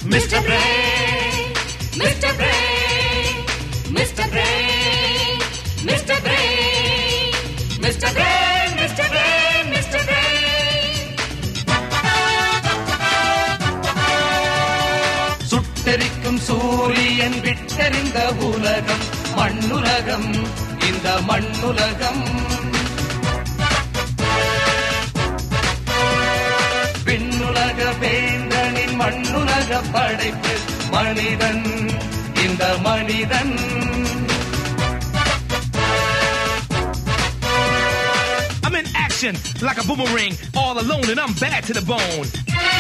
Mr. Brain, Mr. Brain, Mr. Brain, Mr. Brain, Mr. Brain, Mr. Brain, Mr. Brain. சுட்டெரிக்கும் சூரியன் விட்டெறிந்த உலகம் மண்ணுலகம் இந்த மண்ணுலகம் விண்ணுலக வேந்தனின் மண்ணுலக படைப்பு மனிதன் இந்த மனிதன் I'm in action like a boomerang, all alone, and I'm bad to the bone.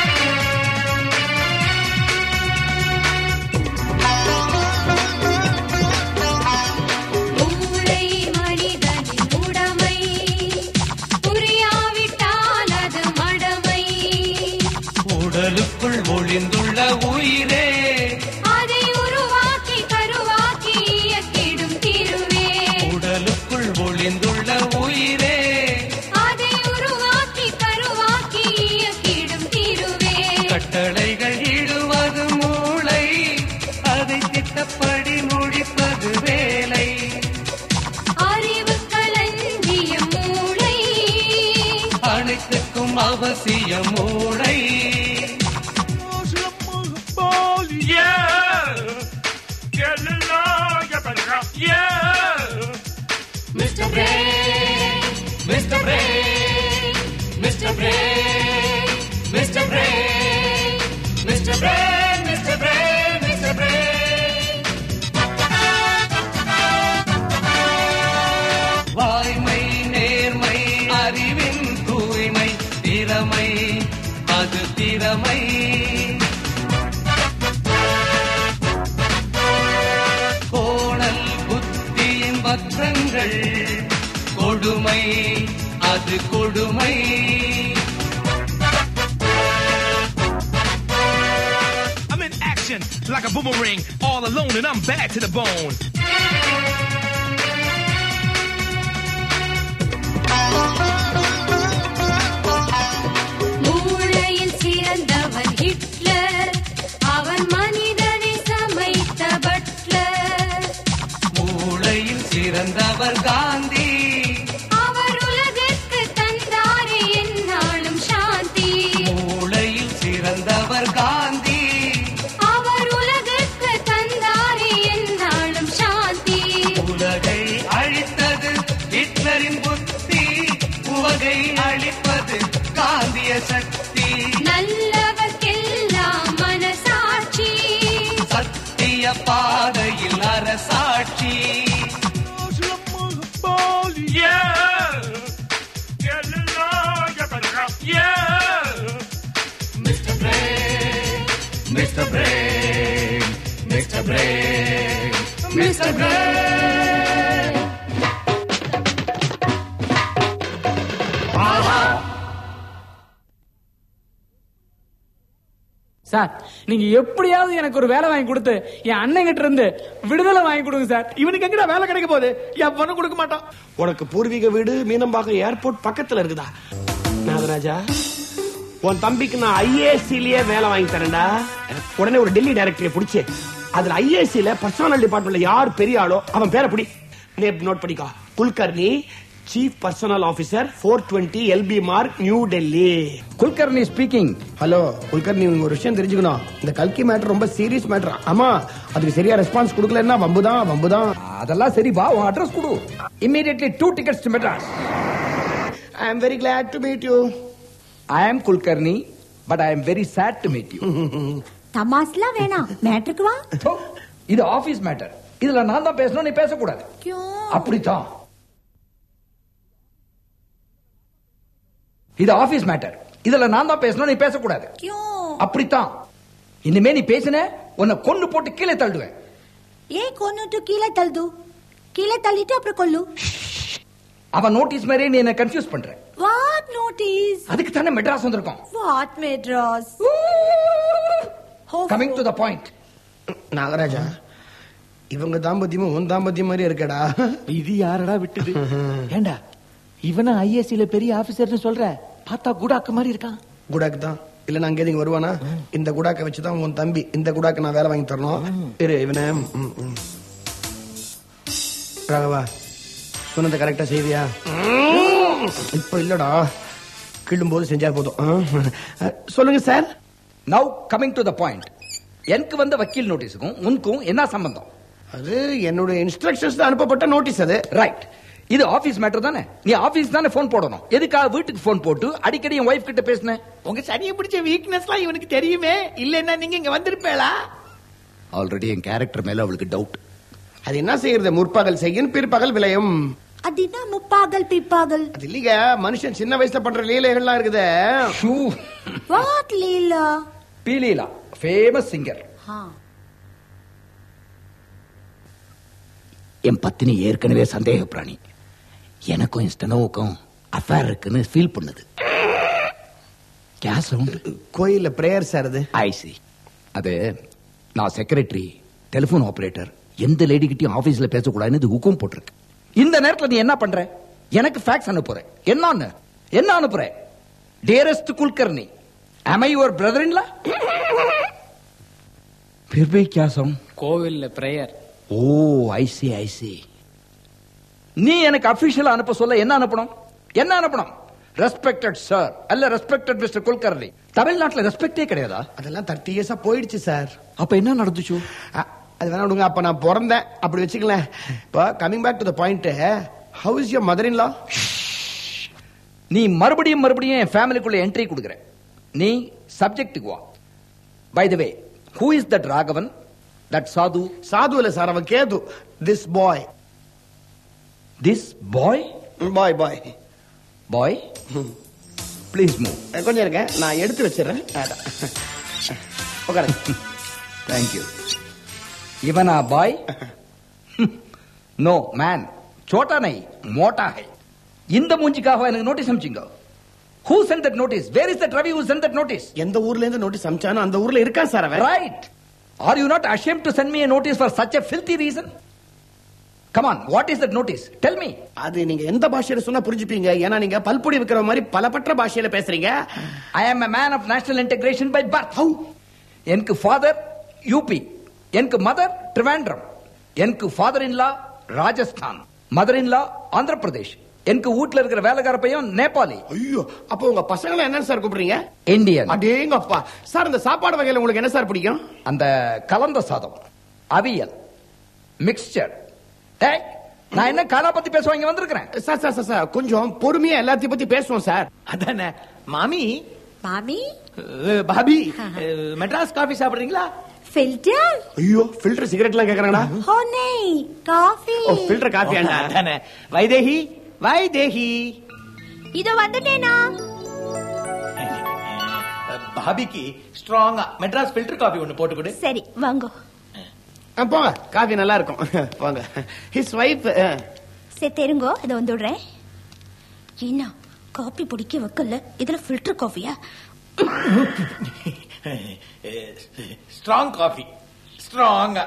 மூளை மனிதனின் உடைமை புரியாவிட்டால் அது மடமை உடலுக்குள் ஒளிந்துள்ள உயிரே அதை உருவாக்கி கருவாக்கி இயக்கிடும் திருவே உடலுக்குள் ஒளிந்துள்ள உயிரே அதை உருவாக்கி கருவாக்கி இயக்கிடும் திருவே கட்டளைகள் இடுவது மூளை அதை திட்டப்படி முடிப்பது வேலை அறிவு களஞ்சிய மூளை அனைத்துக்கும் அவசியம் மூளை Mr. Brain, Mr. Brain, Mr. Brain, Mr. Brain, Mr. Brain, Mr. Brain, Mr. Brain. வாய்மை நேர்மை அறிவின் தூய்மை திறமை அது திறமை கோணல் புத்தியின் பத்திரங்கள் கொடுமை அது கொடுமை I'm in action like a boomerang, all alone, and I'm bad to the bone. மூளையில் சிறந்தவன் ஹிட்லர் அவன் மனிதனை சமைத்த பட்லர் மூளையில் சிறந்தவர் காந்தி அவர் உலகிற்கு தந்தாரே என்னாலும் சாந்தி மூளையில் சிறந்தவர் காந்தி அவர் உலகிற்கு தந்தாரே என்னாலும் சாந்தி உலகை அழித்தது ஹிட்லரின் புத்தி உவகை அழிப்பது காந்திய சக்தி நல்லவர்க்கெல்லாம் மனசாட்சி சத்திய பாதையில் அரசாட்சி Mr. Brain, Mr. Brain, Mr. Brain, Mr. Brain. Sir நீங்க எப்படியாவது எனக்கு ஒரு வேலை வாங்கி கொடுத்து என் அண்ணன் கிட்ட இருந்து விடுதலை வாங்கி கொடுங்க சார் இவனுக்கு எங்கடா வேலை கிடைக்க போகுது என் பொண்ணு கொடுக்க மாட்டான் உனக்கு பூர்வீக வீடு மீனம்பாக்கம் ஏர்போர்ட் பக்கத்துல இருக்குதா நாகராஜா உன் தம்பிக்கு நான் ஐஏஎஸ்சிலேயே வேலை வாங்கி தரேன்டா உடனே ஒரு டெல்லி டைரக்டரை பிடிச்சு அதுல ஐஏஎஸ்சில பர்சனல் டிபார்ட்மெண்ட்ல யார் பெரிய ஆளோ அவன் பேரை பிடி நேப் நோட் பண்ணிக்கோ Kulkarni chief personal officer four twenty LB Marg New Delhi Kulkarni speaking hello Kulkarni நீங்க ஒரு விஷயம் தெரிஞ்சுக்கணும் இந்த கல்கி மேட்டர் ரொம்ப சீரியஸ் மேட்டர் ஆமா அதுக்கு சரியா ரெஸ்பான்ஸ் கொடுக்கலன்னா வம்புதான் வம்புதான் அதெல்லாம் சரி வா உன் அட்ரஸ் கொடு immediately two tickets to Madras I am very glad to meet you I am Kulkarni but I am very sad to meet you தமாஸ்லாம் வேணாம் மேட்ருக்கு வா இது ஆபீஸ் மேட்டர் இதுல நான் தான் பேசணும் நீ பேசக்கூடாது அப்படித்தான் இது ஆபீஸ் மேட்டர் இதுல நான் தான் பேசணும் நீ பேசக்கூடாது அப்படித்தான் இனிமே நீ பேசின உன்னை கொண்டு போட்டு கீழே தள்ளுவேன் ஏன் கொன்னுட்டு கீழே தள்ளுது கீழே தள்ளிட்டு அப்புறம் கொல்லு அவன் நோட்டீஸ் மாதிரி நீ என்ன கன்ஃபியூஸ் பண்ற வாட் நோட்டீஸ் அதுக்கு தானே மெட்ராஸ் வந்திருக்கோம் what Madras coming to the point Nagaraja இவங்க தாம்பத்தியமும் உன் தாம்பத்தியம் மாதிரி இருக்கடா இது யாரடா விட்டது ஏண்டா இவன ஐஎஸ்சில பெரிய ஆபீசர்னு சொல்ற பார்த்தா குடாக்கு மாதிரி இருக்கான் குடாக்கு தான் இல்ல நான் அங்கே இங்க வருவானா இந்த குடாக்க வச்சுதான் உன் தம்பி இந்த குடாக்க நான் வேலை வாங்கி தரணும் இரு இவனே ம், ம். ராகவா சொன்னதை கரெக்டா செய்வியா இப்ப இல்லடா கிள்ளும் போது செஞ்சா போதும் ஆ. சொல்லுங்க sir now coming to the point எனக்கு வந்த வக்கீல் நோட்டீஸுக்கும் உனக்கும் என்ன சம்பந்தம் அது என்னுடைய இன்ஸ்ட்ரக்ஷன்ஸ் அனுப்பப்பட்ட நோட்டீஸ் அது ரைட் இது ஆபீஸ் மேட்டர் தானே நீ ஆபீஸ் தானே போன் போடணும் எதுக்காக வீட்டுக்கு போன் போட்டு அடிக்கடி என் ஒய்ஃப் கிட்ட பேசினேன் உங்க சனியை பிடிச்ச வீக்னஸ்லாம் இவனுக்கு தெரியுமே இல்லன்னா நீங்க இங்க வந்திருப்பேளா ஆல்ரெடி என் கேரக்டர் மேல அவளுக்கு டவுட் அது என்ன செய்யறது முற்பகல் செய்யும் பிற்பகல் விளையும் அது என்ன முப்பாகல் பிப்பாகல் அது இல்லைங்க மனுஷன் சின்ன வயசுல பண்ற லீலைகள்லாம் இருக்குது வாட் லீலா பீலீலா ஃபேமஸ் சிங்கர் ஆ என் பத்தினி ஏற்கனவே சந்தேக பிராணி எனக்கும் என் ஸ்டெனோவுக்கும் அஃபேர் இருக்குன்னு ஃபீல் பண்ணுது கேஸ் சவுண்ட் கோயில்ல பிரேயர் சார் அது ஐசி அது நான் செக்ரட்டரி டெலிபோன் ஆபரேட்டர் எந்த லேடிகிட்டயும் ஆபீஸ்ல பேசக்கூடாதுன்னு இது ஹுக்கும் போட்டிருக்கு இந்த நேரத்துல நீ என்ன பண்ற எனக்கு ஃபேக்ஸ் அனுப்புற என்னன்னு என்ன அனுப்புற dearest Kulkarni am i your brother in law फिर भी क्या साउंड கோவில்ல பிரேயர் ஓ ஐசி ஐசி நீ எனக்கு அபிஷியலா அனுப்ப சொல்ல என்ன அனுப்பணும் என்ன அனுப்பணும் ரெஸ்பெக்டட் சார் அல்ல ரெஸ்பெக்டட் மிஸ்டர் குல்கர்னி தமிழ்நாட்டுல ரெஸ்பெக்டே கிடையாதா அதெல்லாம் தேர்ட்டி இயர்ஸா போயிடுச்சு சார் அப்ப என்ன நடந்துச்சு அ- அது வேணா விடுங்க அப்ப நான் பிறந்தேன் அப்படி வச்சுக்கலேன் இப்போ coming back to the point how is your mother in law நீ மறுபடியும் மறுபடியும் என் ஃபேமிலிக்குள்ள என்ட்ரி கொடுக்குற நீ சப்ஜெக்ட்டுக்கு வா by the way who is that Raghavan that சாது சாது இல்ல சார் அவன் கேது this boy this boy boy boy boy please move கொஞ்சம் இருங்க நான் எடுத்து வச்சிடுறேன் அதான். உட்காருங்க தேங்க்யூ இவனா பாய் நோ மேன் சோட்டா நை மோட்டா ஹை இந்த மூஞ்சிக்காக எனக்கு நோட்டீஸ் அனுப்பிச்சிங்க who sent that notice where is that Ravi who sent that notice எந்த ஊர்ல இருந்து நோட்டீஸ் அமிச்சானோ அந்த ஊர்ல இருக்கான் சார் அவன் Right. Are you not ashamed to send me a notice for such a filthy reason? Come on, what is that notice? Tell me. அது நீங்க எந்த பாஷையில சொன்னா புரிஞ்சுப்பீங்க ஏன்னா நீங்க பல்பொடி விக்கிற மாதிரி பலபற்ற பாஷையில பேசுறீங்க I am a man of national integration by birth. How? எனக்கு ஃபாதர் யூபி எனக்கு மதர் ட்ரிவாண்ட்ரம் எனக்கு father in law Rajasthan mother in law Andhra Pradesh எனக்கு வீட்ல இருக்கிற வேலைக்கார பையன் நேபாளி ஐயோ அப்போ உங்க பசங்களை என்ன சார் கூப்பிடுறீங்க இந்தியன் அடேங்க அப்பா சார் இந்த சாப்பாடு வகையில உங்களுக்கு என்ன சார் பிடிக்கும் அந்த கலந்த சாதம் அவியல் மிக்ஸ்சர் டேய் நான் என்ன காலா பத்தி பேசுவா இங்க வந்திருக்கிறேன் சார் சார் சார், சார் கொஞ்சம் பொறுமையா எல்லாத்தையும் பத்தி பேசுவோம் சார் அதானே மாமி மாமி அஹ், பாபி அஹ், மெட்ராஸ் காபி சாப்பிடுறீங்களா ஃபில்டர் ஐயோ ஃபில்டர் சிகரெட் எல்லாம் கேக்குறாங்கடா ஹோ நை காஃபி ஓ ஃபில்டர் காஃபி ஆண்டா அதானே வைதேகி வைதேகி இதோ வந்துட்டேனா அஹ், பாபிக்கு ஸ்ட்ராங்கா மெட்ராஸ் ஃபில்டர் காபி ஒன்னு போட்டு கொடு சரி வாங்கோ ஆ, போங்க காஃபி நல்லா இருக்கும் போங்க ஹிஸ் வைஃப் சரி தெரிங்கோ இதை வந்து விடுறேன் என்ன காபி பிடிக்க வைக்கல இதுல ஃபில்டர் காஃபியா ஸ்ட்ராங் காஃபி ஸ்ட்ராங்கா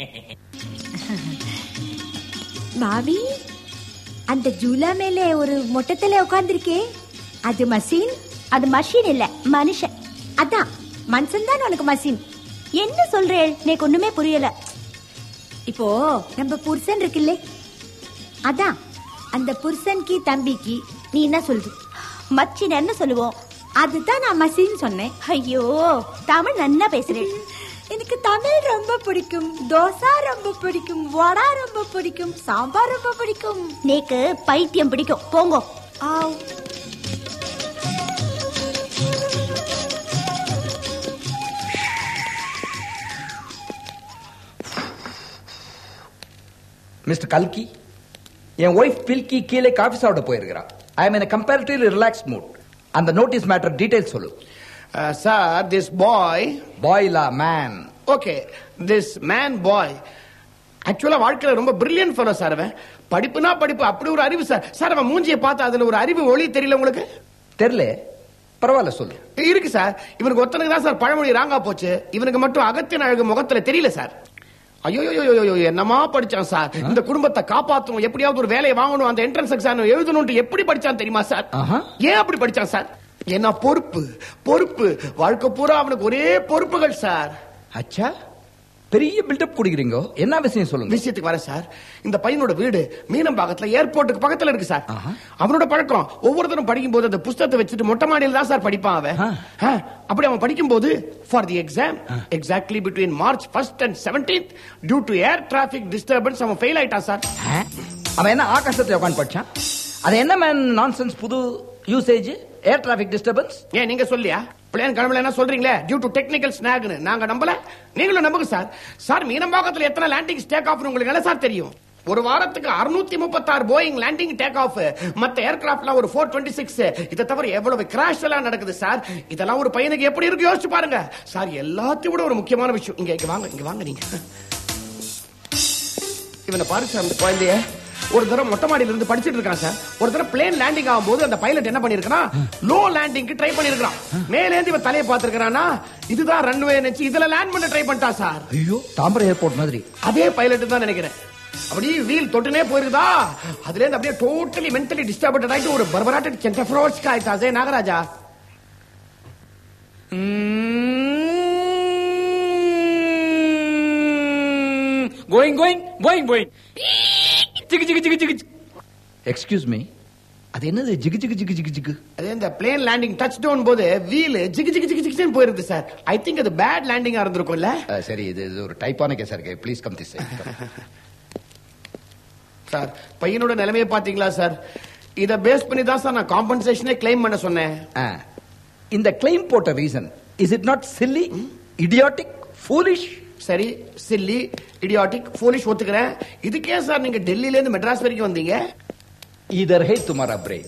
பாவி அந்த ஜூலா மேல ஒரு மொட்டத்துல உட்கார்ந்திருக்கே அது மஷின் அது மஷின் இல்ல மனுஷன் அதான் மனுஷன் தான் உனக்கு மஷின் என்ன சொல்றேன் எனக்கு ஒண்ணுமே புரியல இப்போ நம்ம புருஷன் இருக்குல்ல அதான் அந்த புருஷன்க்கு தம்பிக்கு நீ என்ன சொல்றது மச்சின் என்ன சொல்லுவோம் அதுதான் நான் மசின்னு சொன்னேன் ஐயோ தமிழ் நல்லா பேசுறேன் எனக்கு தமிழ் ரொம்ப பிடிக்கும் தோசை ரொம்ப பிடிக்கும் வடை ரொம்ப பிடிக்கும் சாம்பார் ரொம்ப பிடிக்கும் நேக்கு பைத்தியம் பிடிக்கும் போங்கோ ஆவ் மிஸ்டர் கல்கி என் ஒய்ஃப் பில்கி கீழே காஃபி சாப்பிட போயிருக்கிறா I am in comparatively relax mood அந்த நோட்டீஸ் மேட்டர் டீடைல்ஸ் சொல்லு சார் திஸ் பாய் பாய்லா man okay this man boy ஆக்சுவலா வாழ்க்கையில ரொம்ப பிரில்லியன்ட் ஃபெலோ சார் அவன் படிப்புனா படிப்பு அப்படி ஒரு அறிவு சார் சார் அவன் மூஞ்சியை பார்த்து அதுல ஒரு அறிவு ஒளி தெரியல உங்களுக்கு தெரியல பரவாயில்ல சொல்லு இருக்கு சார் இவனுக்கு ஒருத்தனுக்கு தான் சார் பழமொழி ராங்கா போச்சு இவனுக்கு மட்டும் அகத்தின் அழகு முகத்துல தெரியல சார் ஐயோ ஐயோ, ஐயோ, ஐயோ, என்னமா படிச்சான் சார் இந்த குடும்பத்தை காப்பாத்தணும் எப்படியாவது ஒரு வேலையை வாங்கணும் அந்த என்ட்ரன்ஸ் எக்ஸாம் எழுதணும்னு எப்படி படிச்சான் தெரியுமா சார் ஆஹா. ஏன் அப்படி படிச்சான் சார் என்ன பொறுப்பு பொறுப்பு வாழ்க்கை பூரா அவனுக்கு ஒரே பொறுப்புகள் சார் அச்சா பெரிய பில்டப் குடிக்கிறீங்க என்ன விஷயம் சொல்லுங்க விஷயத்துக்கு வர சார் இந்த பையனோட வீடு மீனம்பாக்கத்துல ஏர்போர்ட்டுக்கு பக்கத்துல இருக்கு சார் ஆஹா. அவனோட பழக்கம் ஒவ்வொருத்தரும் படிக்கும் போது அந்த புஸ்தகத்தை வச்சுட்டு மொட்டை மாடியில தான் சார் படிப்பான் அவன் ஆ. ஆ, அப்படி அவன் படிக்கும் போது for the exam exactly between March first and seventeenth due to air traffic disturbance அவன் ஃபெயில் ஆயிட்டான் சார் ஆ? அவன் என்ன ஆகாசத்துல உட்காந்து படிச்சான் அது என்ன மேன் நான்சென்ஸ் புது யூசேஜ் ஏர் டிராபிக் டிஸ்டர்பன்ஸ் ஏன் நீங்க சொல்லியா பிளேன் கனவுல என்ன சொல்றீங்களே டியூ டு டெக்னிக்கல் ஸ்னாக்னு நாங்க நம்பல நீங்களும் நம்புங்க சார் சார் மீனம்பாக்கத்துல எத்தனை லேண்டிங் டேக் ஆஃப் உங்களுக்கு என்ன சார் தெரியும் ஒரு வாரத்துக்கு 636 முப்பத்தாறு போயிங் லேண்டிங் டேக் ஆஃப் மத்த ஏர்கிராஃப்ட்ல ஒரு ஃபோர் டுவெண்ட்டி சிக்ஸ் இதை தவிர எவ்வளவு கிராஷ் எல்லாம் நடக்குது சார் இதெல்லாம் ஒரு பையனுக்கு எப்படி இருக்கு யோசிச்சு பாருங்க சார் எல்லாத்தையும் விட ஒரு முக்கியமான விஷயம் இங்க இங்க வாங்க இங்க வாங்க நீங்க இவனை பாரு சார் அந்த குழந்தைய ஒரு தடவை மொட்டை மாடியில இருந்து படிச்சிட்டு இருக்கான் சார் ஒரு தடவை பிளேன் லேண்டிங் ஆகும்போது அந்த பைலட் என்ன பண்ணிருக்கான் லோ லேண்டிங்க்கு ட்ரை பண்ணிருக்கான் மேலே இருந்து இவன் தலையை பார்த்திருக்கானா இதுதான் ரன்வே நினைச்சு இதுல லேண்ட் பண்ண ட்ரை பண்ணிட்டான் சார் ஐயோ தாம்பரம் ஏர்போர்ட் மாதிரி அதே பைலட் தான் நினைக்கிறேன் அப்படியே வீல் தொட்டுனே போயிருதா அதுல இருந்து அப்படியே டோட்டலி மென்டலி டிஸ்டர்பட் ஆயிட்டு ஒரு பர்பராட்டட் சென்டஃப்ரோஸ்க்கு ஆயிட்டா ஜே Nagaraja going going going going சிக்கு சிக்கு சிக்கு சிக்கு எக்ஸ்கியூஸ் மீ அது என்னது ஜிகு ஜிகு ஜிகு ஜிகு ஜிகு அதே இந்த பிளேன் லேண்டிங் டச் டவுன் போது வீல் ஜிகு ஜிகு ஜிகு ஜிகுன்னு போயிருக்கு சார் ஐ திங்க் அது பேட் லேண்டிங்கா இருந்திருக்கும்ல அஹ், சரி இது இது ஒரு டைப்பான கேஸா இருக்கு ப்ளீஸ் கம் திஸ் சார் பையனோட நிலைமையை பாத்தீங்களா சார் இத பேஸ் பண்ணி தான் சார் நான் காம்பன்சேஷனே கிளைம் பண்ண சொன்னேன் இந்த கிளைம் போட்ட reason is it not silly idiotic foolish சரி சில்லி இடியாட்டிக் போலீஸ் ஒத்துக்கிறேன் இதுக்கே சார் நீங்க டெல்லில இருந்து மெட்ராஸ் வரைக்கும் வந்தீங்க இதர் ஹே துமாரா பிரேன்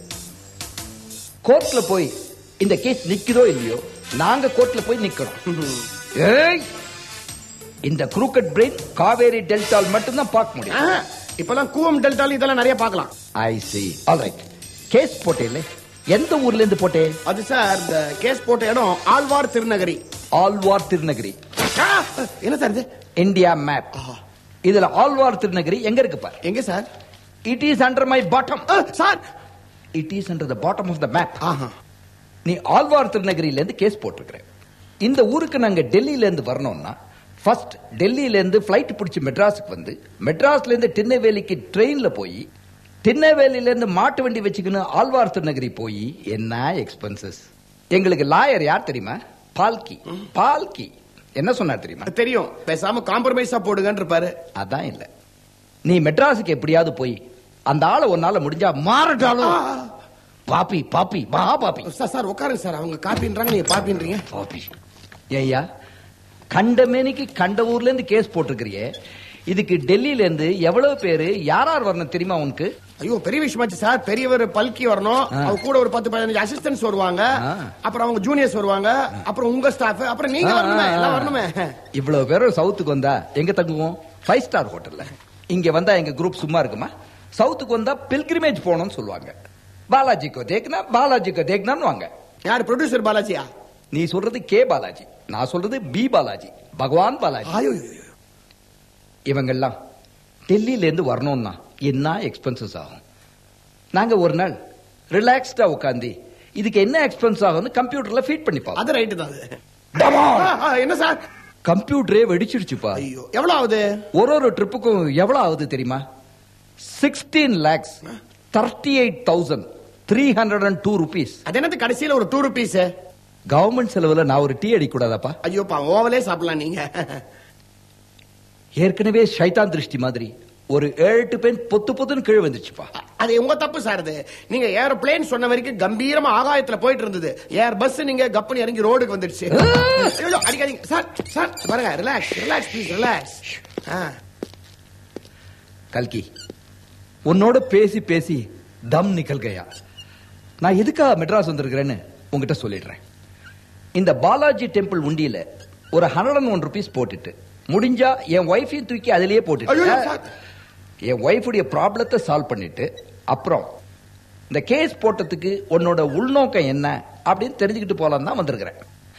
கோர்ட்ல போய் இந்த கேஸ் நிக்குதோ இல்லையோ நாங்க கோர்ட்ல போய் நிக்கணும் ஏய் இந்த குரூக்கட் பிரெயின் காவேரி டெல்டால் மட்டும்தான் பார்க்க முடியும் ஆஹா, இப்பெல்லாம் கூவம் டெல்டாலும் இதெல்லாம் நிறைய பார்க்கலாம் I see all right case போட்டேல்ல எந்த ஊர்ல இருந்து போட்டே அது சார் இந்த கேஸ் போட்ட இடம் ஆழ்வார் திருநகரி ஆழ்வார் திருநகரி ஆ, என்ன சார் இது இந்தியா மேப் இதுல ஆழ்வார் திருநகரி எங்க இருக்கு பாரு எங்க sir it is under my bottom ஆ, sir it is under the bottom of the map ஆஹா நீ ஆழ்வார் திருநகரியில இருந்து கேஸ் போட்டிருக்கிற இந்த ஊருக்கு நாங்க டெல்லியில இருந்து வரணும்னா ஃபர்ஸ்ட் டெல்லியில இருந்து ஃபிளைட் பிடிச்சி மெட்ராஸுக்கு வந்து மெட்ராஸ்ல இருந்து திருநெல்வேலிக்கு ட்ரெயின்ல போய் திருநெல்வேலியில இருந்து மாட்டு வண்டி வச்சுக்கின்னு ஆழ்வார் திருநகரி போய் என்ன எக்ஸ்பென்சஸ் எங்களுக்கு லாயர் யார் தெரியுமா பால்கி பால்கி என்ன சொன்னார் தெரியுமா தெரியும் பேசாம காம்ப்ரமைஸா போடுங்கன்னு இருப்பாரு அதான் இல்ல நீ மெட்ராஸுக்கு எப்படியாவது போய் அந்த ஆளை உன்னால முடிஞ்சா மாறட்டாலும் பாப்பி பாப்பி மா பாப்பி சார் சார் உட்காருங்க சார் அவங்க காப்பின்றாங்க நீங்க பாப்பின்றீங்க பாப்பி ஏய்யா கண்டமேனிக்கு கண்ட ஊர்ல இருந்து கேஸ் போட்டிருக்கிறியே இதுக்கு டெல்லியில இருந்து எவ்வளவு பேரு யார் யார் வரணும் தெரியுமா உனக்கு ஐயோ பெரிய விஷயமாச்சு சார் பெரியவர் பல்கி வரணும் ஆ. அவங்க கூட ஒரு பத்து பதினஞ்சு அசிஸ்டன்ஸ் வருவாங்க ஆ. அப்புறம் அவங்க ஜூனியர்ஸ் வருவாங்க அப்புறம் உங்க ஸ்டாஃப் அப்புறம் நீங்க வரணுமே எல்லாம் வரணுமே இவ்வளவு பேரும் சவுத்துக்கு வந்தா எங்க தங்குவோம் ஃபைவ் ஸ்டார் ஹோட்டல்ல இங்க வந்தா எங்க குரூப் சும்மா இருக்குமா சவுத்துக்கு வந்தா பில்கிரிமேஜ் போகணும்னு சொல்லுவாங்க பாலாஜிக்கோ தேக்னா பாலாஜிக்கோ தேக்னான்னு வாங்க யார் ப்ரொடியூசர் பாலாஜியா நீ சொல்றது கே பாலாஜி நான் சொல்றது பி பாலாஜி பகவான் பாலாஜி ஐயோ இவங்கெல்லாம் டெல்லியில இருந்து வரணும்னா என்ன எக்ஸ்பென்சஸ் ஆகும் நாங்க ஒரு நாள் ரிலாக்ஸ்டா உட்காந்து இதுக்கு என்ன எக்ஸ்பென்ஸ் ஆகும்னு கம்ப்யூட்டர்ல ஃபீட் பண்ணி பார்ப்போம் அது ரைட்டு தான் அது. Come on. ஆ, ஆ, என்ன சார் கம்ப்யூட்டரே வெடிச்சிருச்சுப்பா ஐயோ எவ்வளவு ஆகுது ஒரு ஒரு ட்ரிப்புக்கும் எவ்வளவு ஆகுது தெரியுமா sixteen lakhs thirty eight thousand three hundred and two rupees அது என்னது கடைசியில ஒரு டூ ருபீஸ் கவர்மெண்ட் செலவுல நான் ஒரு டீ அடிக்க கூடாதாப்பா ஐயோ பா ஓவலே சாப்பிடலாம் நீங்க ஏற்கனவே ஷைத்தான் திருஷ்டி மாதிரி ஒரு ஏழு எட்டு பெண் பொத்து பொத்துன்னு கீழே வந்துருச்சுப்பா அது உங்க தப்பு சார் அது நீங்க ஏரோப்ளேன் சொன்ன வரைக்கும் கம்பீரமா ஆகாயத்துல போயிட்டு இருந்தது ஏர் பஸ் நீங்க கப்பனி இறங்கி ரோடுக்கு வந்துடுச்சு ஐயோ, அடிக்காதீங்க சார் சார் பாருங்க ரிலாக்ஸ் ரிலாக்ஸ் ப்ளீஸ் ரிலாக்ஸ் கல்கி உன்னோட பேசி பேசி தம் நிக்கல் கயா நான் எதுக்காக மெட்ராஸ் வந்திருக்கிறேன்னு உங்ககிட்ட சொல்லிடுறேன் இந்த பாலாஜி டெம்பிள் உண்டியில ஒரு ஹண்ட்ரட் அண்ட் ஒன் ருபீஸ் போட்டுட்டு முடிஞ்சா என் ஒய்ஃபையும் தூக்கி அதிலேயே ஐயோ, போட்டுட்டு சார். என் ஒய்ஃபுடைய ப்ராப்ளத்தை சால்வ் பண்ணிட்டு அப்புறம் இந்த கேஸ் போட்டதுக்கு உன்னோட உள்நோக்கம் என்ன அப்படின்னு தெரிஞ்சுக்கிட்டு போலாம் தான் வந்திருக்கிறேன்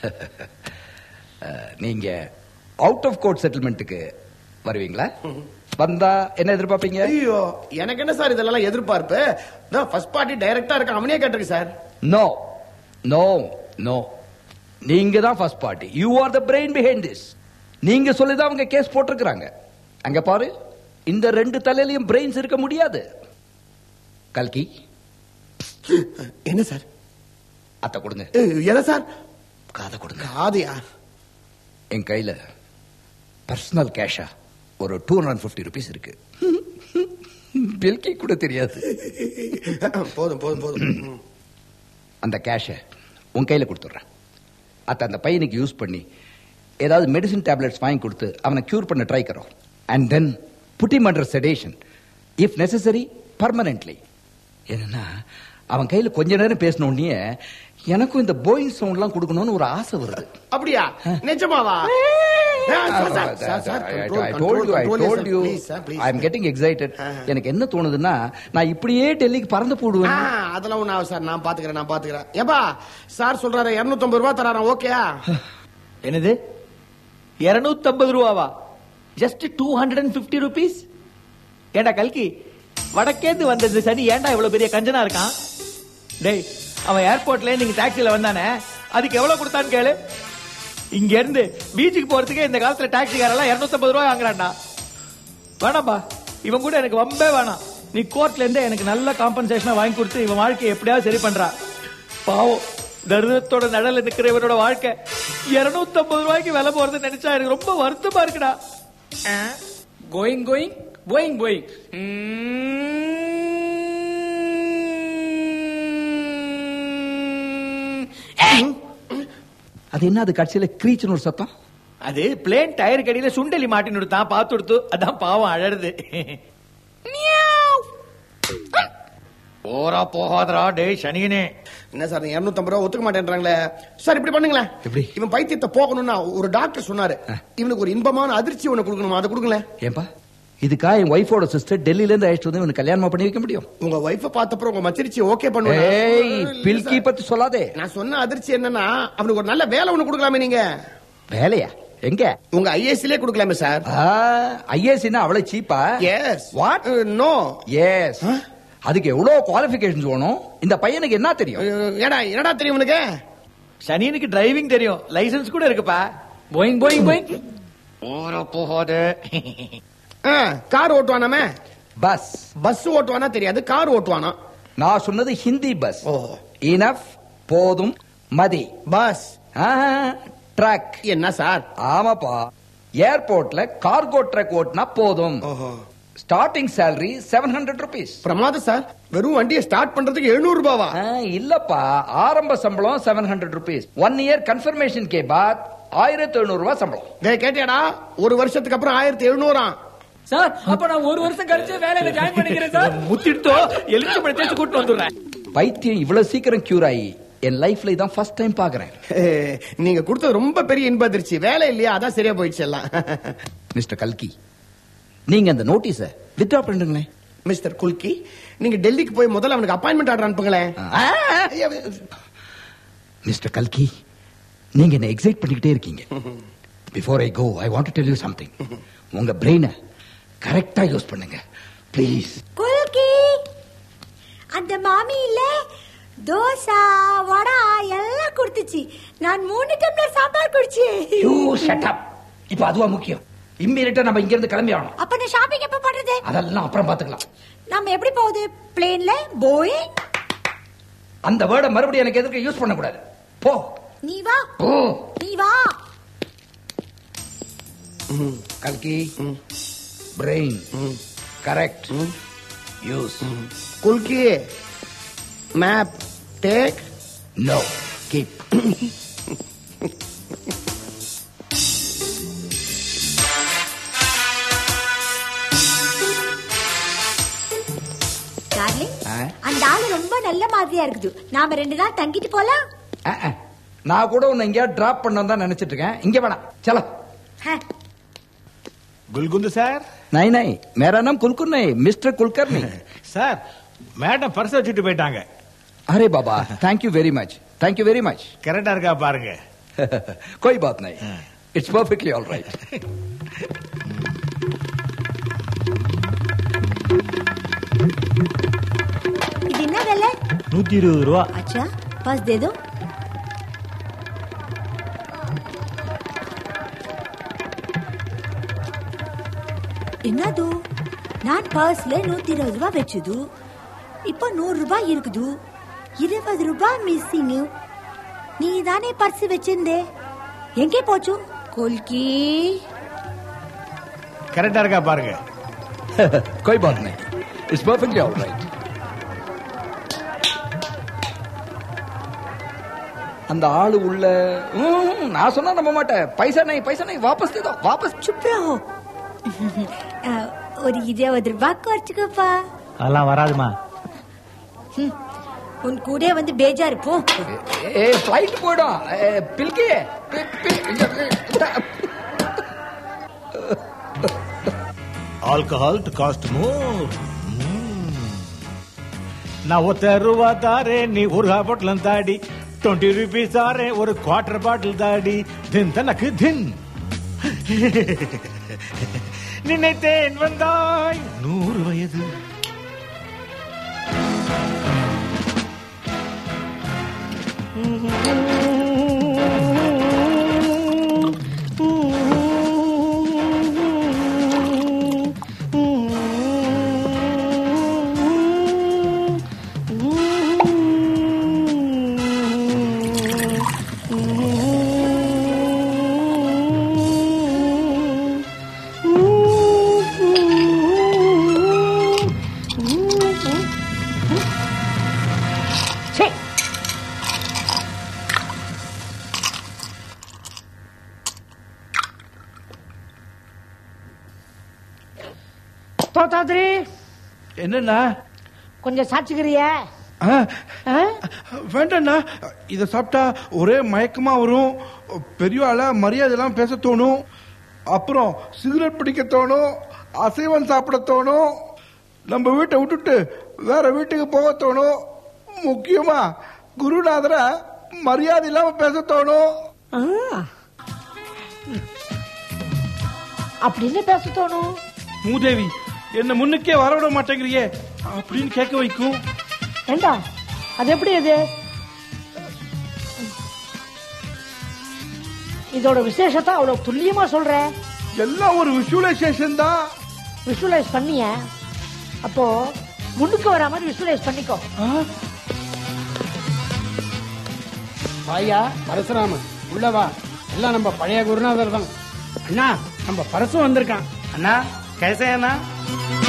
அஹ், நீங்க அவுட் ஆஃப் கோர்ட் செட்டில்மெண்ட்டுக்கு வருவீங்களா வந்தா என்ன எதிர்பார்ப்பீங்க ஐயோ எனக்கு என்ன சார் இதெல்லாம் எதிர்பார்ப்பு ஃபர்ஸ்ட் பார்ட்டி டைரக்டா இருக்க அவனே கேட்டிருக்கு சார் நோ நோ நோ நீங்க தான் first party you are the brain behind this நீங்க சொல்லிதான் அவங்க கேஸ் போட்டிருக்கிறாங்க அங்க பாரு இந்த ரெண்டு தலையிலயும் பிரெயின்ஸ் இருக்க முடியாது கல்கி என்ன சார் அத்தை கொடுங்க எதை சார் காதை கொடுங்க காதையா என் கையில பர்சனல் கேஷா ஒரு டூ ஹண்ட்ரட் ஃபிஃப்டி ருபீஸ் இருக்கு பில்கி கூட தெரியாது போதும் போதும் போதும் ம். அந்த கேஷை உன் கையில கொடுத்துட்றேன் அத்த அந்த பையனுக்கு யூஸ் பண்ணி ஏதாவது மெடிசின் டேப்லெட்ஸ் வாங்கி கொடுத்து அவனை கியூர் பண்ண ட்ரை கரோம் அண்ட் தென் புட்டி மண்டர் செடேஷன் இஃப் நெசசரி பர்மனன்ட்லி என்னன்னா அவன் கையில கொஞ்ச நேரம் பேசின உடனே எனக்கும் இந்த போயிங் சவுண்ட்லாம் கொடுக்கணும்னு ஒரு ஆசை வருது அப்படியா நிஜமாவா sir, sir, sir, sir, control, I control, told you, I control told yourself, you. please, sir, please, I'm sir. getting excited. எனக்கு என்ன தோணுதுன்னா நான் இப்படியே டெல்லிக்கு பறந்து ஆ, போடுவேன் அதெல்லாம் ஒண்ணு ஆகும் சார் நான் பாத்துக்கிறேன் நான் பாத்துக்கிறேன் ஏப்பா சார் சொல்றாரு 250 ரூபாய் தராராம் ஓகேயா என்னது இருநூத்தம்பது ரூபாவா just two hundred and fifty rupees ஏண்டா கல்கி வடக்கேந்து வந்த இந்த சனி ஏன்டா இவ்வளவு பெரிய கஞ்சனா இருக்கான் டேய் அவன் ஏர்போர்ட்ல நீங்க டாக்ஸில வந்தானே அதுக்கு எவ்வளவு கொடுத்தான்னு கேளு இங்க இருந்து பீச்சுக்கு போறதுக்கே இந்த காலத்துல டாக்ஸிக்காரெல்லாம் இருநூத்தம்பது ரூபாய் வாங்குறான்டா வேணாம்பா இவன் கூட எனக்கு வம்பே வேணாம் நீ கோர்ட்ல இருந்தே எனக்கு நல்ல காம்பன்சேஷனா வாங்கி கொடுத்து இவன் வாழ்க்கையை எப்படியாவது சரி பண்றா பாவம் தரிதத்தோட நிழல்ல நிக்கிற இவனோட வாழ்க்கை 250 ரூபாய்க்கு விலை போறது நினைச்சா எனக்கு ரொம்ப வருத்தமா இருக்குடா கோயிங் கோயிங் போயிங் போயிங் அது என்ன அது கடைசியில கிரீச்சுன்னு ஒரு சத்தம் அது பிளேன் டயர் கடியில சுண்டலி மாட்டின்னு கொடுத்தான் பார்த்து கொடுத்து அதான் பாவம் அழறது போரா போகாதடா டேய் சனியனே என்ன சார் 250 ரூபாய் ஒத்துக்க மாட்டேன்றாங்களே சார் இப்படி பண்ணுங்களேன் எப்படி? இவன் பைத்தியத்தை போகணும்னா ஒரு டாக்டர் சொன்னாரு இவனுக்கு ஒரு இன்பமான அதிர்ச்சி ஒண்ணு கொடுக்கணுமா அதை கொடுங்களேன் ஏன்பா இதுக்கா என் ஒய்ஃபோட சிஸ்டர் டெல்லில இருந்து அழைச்சிட்டு வந்து இவனுக்கு கல்யாணமா பண்ணி வைக்க முடியும் உங்க ஒய்ஃப பார்த்தப்பறம் உங்க மச்சிரிச்சி ஓகே ஏய் பண்ணுவேன் பில்கி பத்தி சொல்லாதே நான் சொன்ன அதிர்ச்சி என்னன்னா அவனுக்கு ஒரு நல்ல வேலை ஒண்ணு கொடுக்கலாமே நீங்க வேலையா எங்க உங்க ஐஏஎஸ்லயே கொடுக்கலாமே சார் ஐஏஎஸ்னா அவ்வளவு சீப்பா எஸ் வாட் நோ எஸ் அதுக்கு எவ்வளவு குவாலிபிகேஷன்ஸ் வேணும் இந்த பையனுக்கு என்ன தெரியும் ஏடா என்னடா தெரியும் உனக்கு சனியனுக்கு டிரைவிங் தெரியும் லைசென்ஸ் கூட இருக்குப்பா போயிங் போயிங் போயிங் போரா போகாத கார் ஓட்டுவானாமே பஸ் பஸ் ஓட்டுவானா தெரியாது கார் ஓட்டுவானா நான் சொன்னது ஹிந்தி பஸ் ஓ. இனஃப் போதும் மதி பஸ் ட்ரக் என்ன சார் ஆமாப்பா ஏர்போர்ட்ல கார்கோ ட்ரக் ஓட்டினா போதும் starting salary seven hundred rupees பிரமாதம் சார் வெறும் வண்டியை ஸ்டார்ட் பண்றதுக்கு 700 ரூபாவா இல்லப்பா ஆரம்ப சம்பளம் seven hundred rupees one year confirmation கே பாத் ஆயிரத்தி எழுநூறு ரூபாய் சம்பளம் டேய் கேட்டியாடா ஒரு வருஷத்துக்கு அப்புறம் ஆயிரத்தி எழுநூறாம் சார் அப்ப நான் ஒரு வருஷம் கழிச்சு வேலையில ஜாயின் பண்ணிக்கிறேன் சார் முத்திட்டோ எலிச்சு படி தேய்ச்சி கூட்டு வந்துடுறேன் பைத்தியம் இவ்வளவு சீக்கிரம் கியூர் ஆகி என் லைஃப்ல இதான் ஃபர்ஸ்ட் டைம் பாக்குறேன் நீங்க கொடுத்தது ரொம்ப பெரிய இன்ப அதிர்ச்சி வேலை இல்லையா அதான் சரியா போயிடுச்சு எல்லாம் மிஸ்டர் கல்கி நீங்க அந்த நோட்டீஸ வித்ட்ரா பண்ணுங்களேன் மிஸ்டர் குல்கி நீங்க டெல்லிக்கு போய் முதல்ல அவனுக்கு அப்பாயின்மெண்ட் ஆர்டர் அனுப்புங்களேன் மிஸ்டர் கல்கி நீங்க என்ன எக்ஸைட் பண்ணிக்கிட்டே இருக்கீங்க before I go I want to tell you something உங்க பிரெயினை கரெக்டா யூஸ் பண்ணுங்க ப்ளீஸ் குல்கி அந்த மாமி இல்ல தோசா வடா எல்லாம் கொடுத்துச்சு நான் மூணு டம்ளர் சாம்பார் குடிச்சேன் யூ ஷட் அப் இப்போ அதுவா முக்கியம் இம்மீடியட்டா நம்ம இங்க இருந்து கிளம்பி ஆகணும் அப்ப நான் ஷாப்பிங் எப்ப பண்றது அதெல்லாம் அப்புறம் பாத்துக்கலாம் நம்ம எப்படி போகுது பிளேன்ல போய் அந்த வேர்டை மறுபடியும் எனக்கு எதுக்கு யூஸ் பண்ண கூடாது போ நீ வா போ நீ வா கல்கி brain correct use Kulki map take no keep darling ஆ? அந்த ஆளு ரொம்ப நல்ல மாதிரியா இருக்குது நாம ரெண்டு நாள் தங்கிட்டு போலாம் நான் கூட உன்னை எங்கேயா டிராப் பண்ண தான் நினைச்சிட்டு இருக்கேன் இங்க வேணாம் சலோ ஹ, गुलगुंद सर नहीं नहीं मेरा नाम कुलकुर नहीं mister Kulkarni sir madam purse வச்சுட்டு போயிட்டாங்க अरे बाबा thank you very much thank you very much கரெக்டா இருக்கா பாருங்க कोई बात नहीं इट्स परफेक्टली ऑल राइट இது என்ன வேலை நூத்தி இருபது ரூபா अच्छा बस दे दो என்னது நான் பர்ஸ்ல நூத்தி இருபது ரூபாய் வச்சது இப்போ நூறு ரூபாய் இருக்குது இருபது ரூபாய் மிஸ்ஸிங் நீ தானே பர்ஸ் வச்சிருந்தே எங்கே போச்சு கொல்கி கரெக்டா இருக்கா பாருங்க कोई बात नहीं इट्स परफेक्टली ऑलराइट அந்த ஆளு உள்ள ம், நான் சொன்னா நம்ப மாட்டேன் பைசா நை பைசா நை வாபஸ் தே தோ வாபஸ் சுப் ரஹோ அஹ், ஒரு இருபது ரூபாய் குறைச்சுக்கப்பா அதெல்லாம் வராதுமா ஹம், உன் கூட வந்து பேஜாரு போ ஏ ஃளைட் போய்டும் ஏ, பில்கி பி- பி- இங்க, இங்க. ಆಲ್ಕೋಹಾಲ್ ಟು ಕಾಸ್ಟ್ ಮೋರ್ ನಾ ಒತ್ತ ರೂಪಾ ತಾರೆ ನೀ ಊರ್ಗಾ ಬಾಟ್ಲ್ ತಾಡಿ ಟ್ವೆಂಟಿ ರುಪೀಸ್ ತಾರೆ ஒரு ಕ್ವಾರ್ಟರ್ ಬಾಟಲ್ தாடி தின் தனக்கு தின் நினைத்தேன் வந்தாய் நூறு வயது தோத்தாதிரி என்னண்ணா கொஞ்சம் சாச்சுக்கிறியா ஆ, வேண்டாண்ணா இத சாப்பிட்டா ஒரே மயக்கமா வரும் பெரிய ஆளா மரியாதை எல்லாம் பேச தோணும் அப்புறம் சிகரெட் பிடிக்க தோணும் அசைவம் சாப்பிட தோணும் நம்ம வீட்டை விட்டுட்டு வேற வீட்டுக்கு போக தோணும் முக்கியமா குருநாதர மரியாதை இல்லாம பேச தோணும் அப்படின்னு பேச தோணும் மூதேவி என்ன முன்னுக்கே வரவிட மாட்டேங்கிறியே அப்படின்னு கேட்க வைக்கும் ஏண்டா அது எப்படி இது இதோட விசேஷத்தை அவ்வளவு துல்லியமா சொல்ற எல்லாம் ஒரு விஷுவலைசேஷன் தான் விஷுவலைஸ் பண்ணிய அப்போ முன்னுக்கு வரா மாதிரி விஷுவலைஸ் பண்ணிக்கோ வாயா பரசுராமன் உள்ள வா எல்லாம் நம்ம பழைய குருநாதர் தான் அண்ணா நம்ம பரசு வந்திருக்கான் அண்ணா கைசே அண்ணா